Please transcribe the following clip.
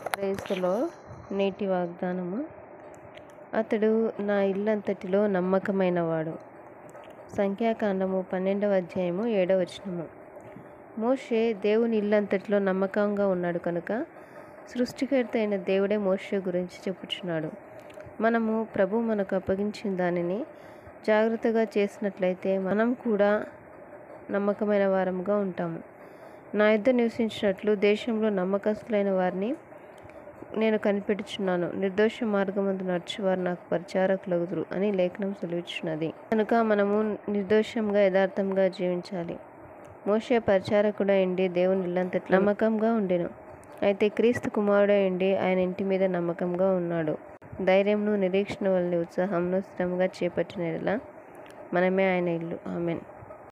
ప్రేసులో నేటి వాగ్దానము అతడు నా ఇల్లంతటిలో నమ్మకమైనవాడు సంఖ్యాకాండము పన్నెండవ అధ్యాయము ఏడవ వచనము మోషే దేవుని ఇల్లంతటిలో నమ్మకంగా ఉన్నాడు కనుక సృష్టికర్త అయిన దేవుడే మోషే గురించి చెప్పుచున్నాడు మనము ప్రభు మనకు అప్పగించిన దానిని జాగ్రత్తగా చేసినట్లయితే మనం కూడా నమ్మకమైన వారముగా ఉంటాము నా యుద్ధ నివసించినట్లు దేశంలో నమ్మకస్తులైన వారిని నేను కనిపెట్టుచున్నాను నిర్దోష మార్గమందు నడుచువారు నాకు పరిచారకులగుదురు అని లేఖనం సెలవిస్తున్నది కనుక మనము నిర్దోషంగా యథార్థంగా జీవించాలి మోషే పరిచారకుడు అయింది దేవుని ఇల్లంతటి నమ్మకంగా ఉండెను అయితే క్రీస్తు కుమారుడు అయింది ఆయన ఇంటి మీద నమ్మకంగా ఉన్నాడు ధైర్యంను నిరీక్షణ వల్ల ఉత్సాహంను స్థిరంగా చేపట్టిన మనమే ఆయన ఇల్లు ఆమెన్